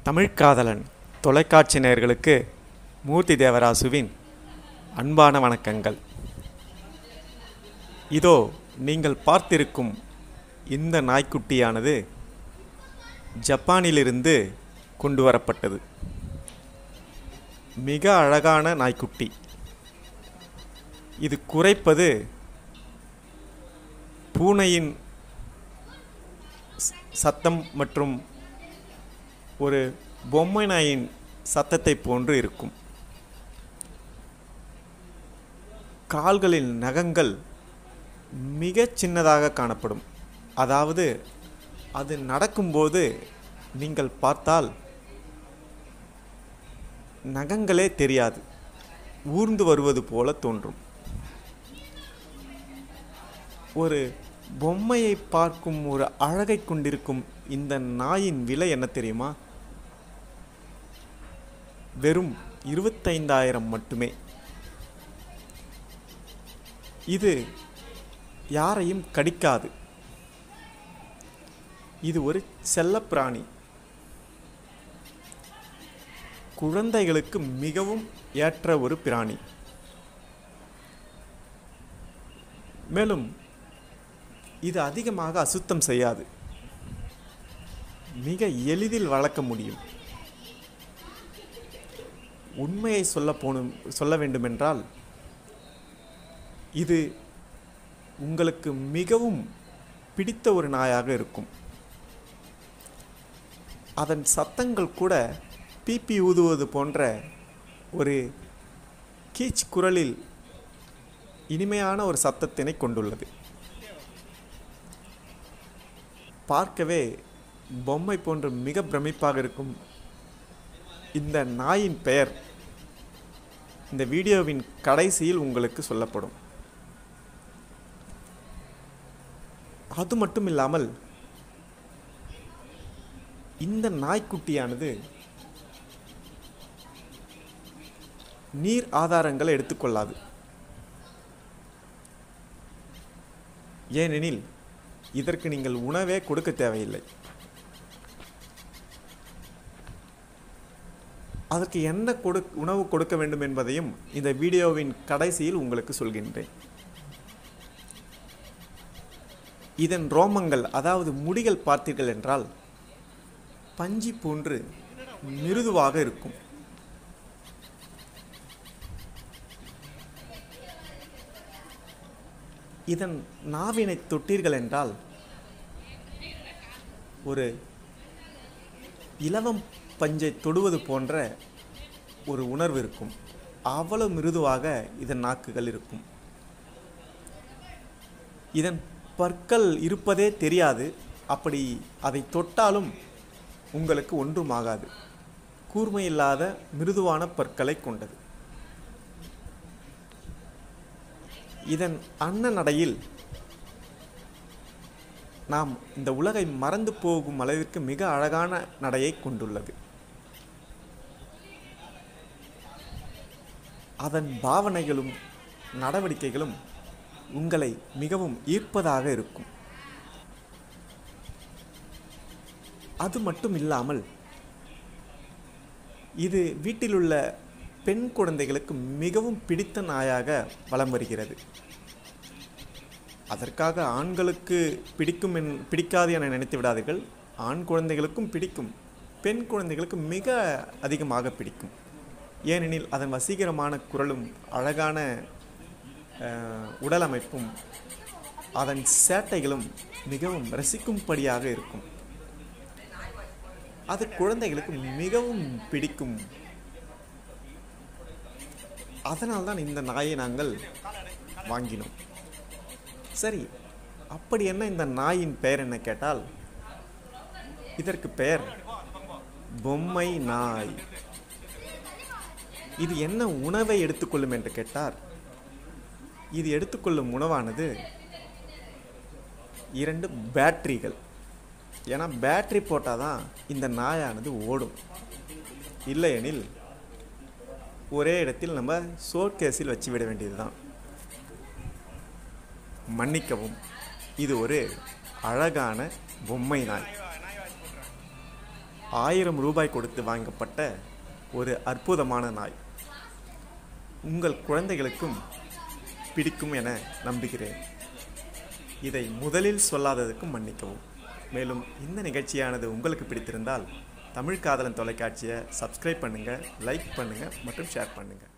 தமிழ்காதலன் தொலைக்காட்சி நேயர்களுக்கு மூர்த்தி தேவராசுவின் அன்பான வணக்கங்கள் இதோ நீங்கள் பார்த்திருக்கும் இந்த நாய்க்குட்டியானது ஜப்பானிலிருந்து கொண்டு வரப்பட்டது மிக அழகான நாய்க்குட்டி இது குறைப்பது பூனையின் ஸ்- சத்தம் மற்றும் ஒரு பொம்மை நாயின் சத்தத்தை போன்று இருக்கும் கால்களின் நகங்கள் மிகச் சின்னதாக காணப்படும் அதாவது அது நடக்கும்போது நீங்கள் பார்த்தால் நகங்களே தெரியாது ஊர்ந்து வருவது போல தோன்றும் ஒரு பொம்மையை பார்க்கும் ஒரு அழகை கொண்டிருக்கும் இந்த நாயின் விலை என்ன தெரியுமா வெறும் இருபத்தைந்தாயிரம் மட்டுமே இது யாரையும் கடிக்காது இது ஒரு செல்லப்பிராணி குழந்தைகளுக்கு மிகவும் ஏற்ற ஒரு பிராணி மேலும் இது அதிகமாக அசுத்தம் செய்யாது மிக எளிதில் வளர்க்க முடியும் உண்மையை சொல்ல போனும் சொல்ல வேண்டுமென்றால் இது உங்களுக்கு மிகவும் பிடித்த ஒரு நாயாக இருக்கும் அதன் சத்தங்கள் கூட பீப்பி ஊதுவது போன்ற ஒரு கீச் குரலில் இனிமையான ஒரு சத்தத்தினை கொண்டுள்ளது பார்க்கவே பொம்மை போன்று மிக பிரமிப்பாக இருக்கும் இந்த நாயின் பெயர் இந்த வீடியோவின் கடைசியில் உங்களுக்கு சொல்லப்படும் அது மட்டும் இல்லாமல் இந்த நாய்க்குட்டியானது நீர் ஆதாரங்களை எடுத்துக்கொள்ளாது ஏனெனில் இதற்கு நீங்கள் உணவே கொடுக்க தேவையில்லை அதற்கு என்ன கொடு உணவு கொடுக்க வேண்டும் என்பதையும் இந்த வீடியோவின் கடைசியில் உங்களுக்கு சொல்கின்றேன் இதன் ரோமங்கள் அதாவது முடிகள் பார்த்தீர்கள் என்றால் பஞ்சி போன்று மிருதுவாக இருக்கும் இதன் நாவினை தொட்டீர்கள் என்றால் ஒரு இலவம் பஞ்சை தொடுவது போன்ற ஒரு உணர்வு இருக்கும் அவ்வளவு மிருதுவாக இதன் நாக்குகள் இருக்கும் இதன் பற்கள் இருப்பதே தெரியாது அப்படி அதை தொட்டாலும் உங்களுக்கு ஒன்றும் ஆகாது கூர்மையில்லாத மிருதுவான பற்களை கொண்டது இதன் அன்ன நடையில் நாம் இந்த உலகை மறந்து போகும் அளவிற்கு மிக அழகான நடையை கொண்டுள்ளது அதன் பாவனைகளும் நடவடிக்கைகளும் உங்களை மிகவும் ஈர்ப்பதாக இருக்கும் அது மட்டும் இல்லாமல் இது வீட்டிலுள்ள பெண் குழந்தைகளுக்கு மிகவும் பிடித்த நாயாக வலம் வருகிறது அதற்காக ஆண்களுக்கு பிடிக்கும் என் பிடிக்காது என நினைத்து விடாதீர்கள் ஆண் குழந்தைகளுக்கும் பிடிக்கும் பெண் குழந்தைகளுக்கு மிக அதிகமாக பிடிக்கும் ஏனெனில் அதன் வசீகரமான குரலும் அழகான அஹ், உடல் அமைப்பும் அதன் சேட்டைகளும் மிகவும் ரசிக்கும்படியாக இருக்கும் அது குழந்தைகளுக்கு மிகவும் பிடிக்கும் அதனால்தான் இந்த நாயை நாங்கள் வாங்கினோம் சரி அப்படி என்ன இந்த நாயின் பெயர் என்ன கேட்டால் இதற்கு பெயர் பொம்மை நாய் இது என்ன உணவை எடுத்துக்கொள்ளும் என்று கேட்டார் இது எடுத்துக்கொள்ளும் உணவானது இரண்டு பேட்டரிகள் ஏன்னா பேட்டரி போட்டால் தான் இந்த நாயானது ஓடும் இல்லையெனில் ஒரே இடத்தில் நம்ம சோர்கேஸில் வச்சு விட வேண்டியதுதான் மன்னிக்கவும் இது ஒரு அழகான பொம்மை நாய் ஆயிரம் ரூபாய் கொடுத்து வாங்கப்பட்ட ஒரு அற்புதமான நாய் உங்கள் குழந்தைகளுக்கும் பிடிக்கும் என நம்புகிறேன் இதை முதலில் சொல்லாததுக்கும் மன்னிக்கவும் மேலும் இந்த நிகழ்ச்சியானது உங்களுக்கு பிடித்திருந்தால் தமிழ் காதலன் தொலைக்காட்சியை சப்ஸ்கிரைப் பண்ணுங்கள் லைக் பண்ணுங்கள் மற்றும் ஷேர் பண்ணுங்கள்